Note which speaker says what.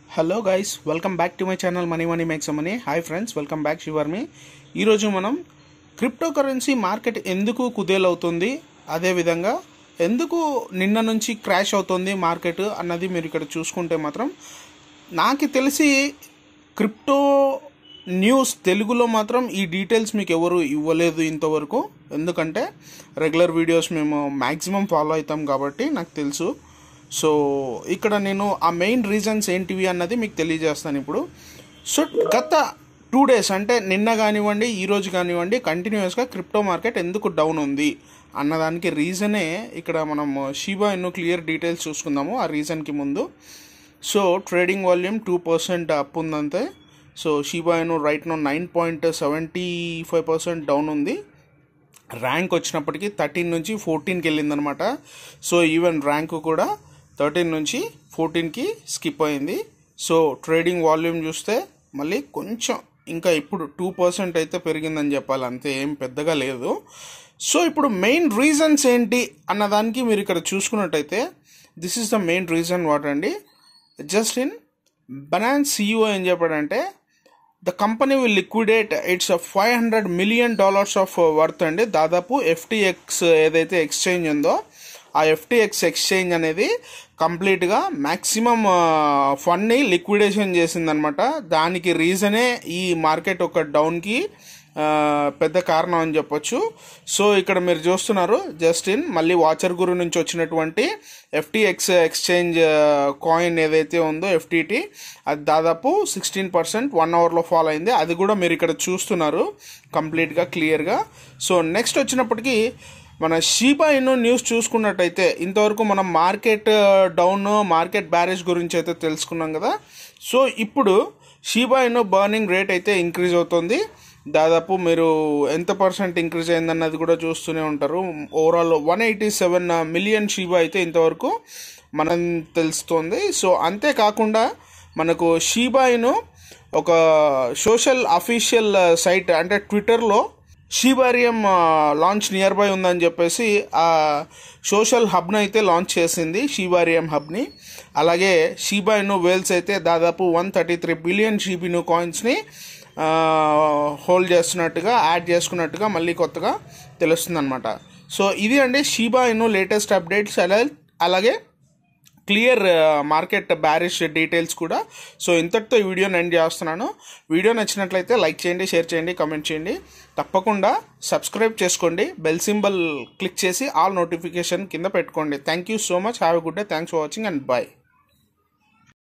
Speaker 1: hello guys welcome back to my channel money money makes money hi friends welcome back శివర్మి ఈరోజు మనం crypto currency market ఎందుకు కుదేలవుతుంది అదేవిధంగా ఎందుకు నిన్న నుంచి క్రాష్ అవుతుంది మార్కెట్ అన్నది మీరు ఇక్కడ చూసుకుంటే మాత్రం నాకు తెలిసి క్రిప్టో న్యూస్ తెలుగులో మాత్రం ఈ డీటెయిల్స్ మీకు ఎవరు ఇవ్వలేదు ఇంతవరకు ఎందుకంటే రెగ్యులర్ వీడియోస్ మేము మ్యాక్సిమం ఫాలో అవుతాం కాబట్టి నాకు తెలుసు సో ఇక్కడ నేను ఆ మెయిన్ రీజన్స్ ఏంటివి అన్నది మీకు తెలియజేస్తాను ఇప్పుడు సో గత టూ డేస్ అంటే నిన్న కానివ్వండి ఈ రోజు కానివ్వండి కంటిన్యూస్గా క్రిప్టో మార్కెట్ ఎందుకు డౌన్ ఉంది అన్నదానికి రీజనే ఇక్కడ మనం షీబా ఎన్నో క్లియర్ డీటెయిల్స్ చూసుకుందాము ఆ రీజన్కి ముందు so trading volume two percent up ఉందంతే సో షీబా ఎన్నో right no nine point seventy five percent down ఉంది ర్యాంక్ వచ్చినప్పటికీ థర్టీన్ నుంచి ఫోర్టీన్కి వెళ్ళిందనమాట సో ఈవెన్ ర్యాంక్ కూడా థర్టీన్ నుంచి ఫోర్టీన్కి స్కిప్ అయింది సో ట్రేడింగ్ వాల్యూమ్ చూస్తే మళ్ళీ కొంచెం ఇంకా ఇప్పుడు టూ పర్సెంట్ అయితే పెరిగిందని చెప్పాలి అంతే ఏం పెద్దగా లేదు సో ఇప్పుడు మెయిన్ రీజన్స్ ఏంటి అన్నదానికి మీరు ఇక్కడ చూసుకున్నట్టయితే this is the main reason what అండి జస్ట్ ఇన్ బనాన్ సిఇఓ ఏం చెప్పాడంటే the company will liquidate its five hundred million dollars of worth అండి దాదాపు ఎఫ్టీఎక్స్ ఏదైతే ఎక్స్చేంజ్ ఉందో ఆ ఎఫ్టీఎక్స్ ఎక్స్చేంజ్ అనేది కంప్లీట్గా మ్యాక్సిమం ఫండ్ని లిక్విడేషన్ చేసిందనమాట దానికి రీజనే ఈ మార్కెట్ ఒక డౌన్కి పెద్ద కారణం అని చెప్పొచ్చు సో ఇక్కడ మీరు చూస్తున్నారు జస్ట్ ఇన్ మళ్ళీ వాచర్ గురు నుంచి వచ్చినటువంటి ఎఫ్టీఎక్స్ ఎక్స్చేంజ్ కాయిన్ ఏదైతే ఉందో ఎఫ్టీటీ అది దాదాపు సిక్స్టీన్ పర్సెంట్ వన్ అవర్లో ఫాలో అయింది అది కూడా మీరు ఇక్కడ చూస్తున్నారు కంప్లీట్గా క్లియర్గా సో నెక్స్ట్ వచ్చినప్పటికీ మన షీబా ఇన్ను న్యూస్ చూసుకున్నట్టయితే ఇంతవరకు మనం మార్కెట్ డౌన్ మార్కెట్ బ్యారేజ్ గురించి అయితే తెలుసుకున్నాం కదా సో ఇప్పుడు షీబా ఇన్ను బర్నింగ్ రేట్ అయితే ఇంక్రీజ్ అవుతుంది దాదాపు మీరు ఎంత పర్సెంట్ ఇంక్రీజ్ అయిందన్నది కూడా చూస్తూనే ఉంటారు overall one eighty seven million Shiba అయితే ఇంతవరకు మనం తెలుస్తుంది సో అంతేకాకుండా మనకు షీబాయిను ఒక సోషల్ అఫీషియల్ సైట్ అంటే ట్విట్టర్లో షీబారియం లాంచ్ నియర్ బై ఉందని చెప్పేసి ఆ సోషల్ హబ్ను అయితే లాంచ్ చేసింది షీబారియం హబ్ని అలాగే షీబాయిను వేల్స్ అయితే దాదాపు one thirty three billion Shiba Inu కాయిన్స్ని హోల్డ్ చేస్తున్నట్టుగా యాడ్ చేసుకున్నట్టుగా మళ్ళీ కొత్తగా తెలుస్తుందన్నమాట సో ఇది అండి షీబా ఇను లేటెస్ట్ అప్డేట్స్ అలా అలాగే క్లియర్ మార్కెట్ బ్యారిష్ డీటెయిల్స్ కూడా సో ఇంతటితో ఈ వీడియోని ఎండ్ చేస్తున్నాను వీడియో నచ్చినట్లయితే లైక్ చేయండి షేర్ చేయండి కామెంట్ చేయండి తప్పకుండా సబ్స్క్రైబ్ చేసుకోండి బెల్ సింబల్ క్లిక్ చేసి ఆల్ నోటిఫికేషన్ కింద పెట్టుకోండి thank you so much have a good day thanks for watching and bye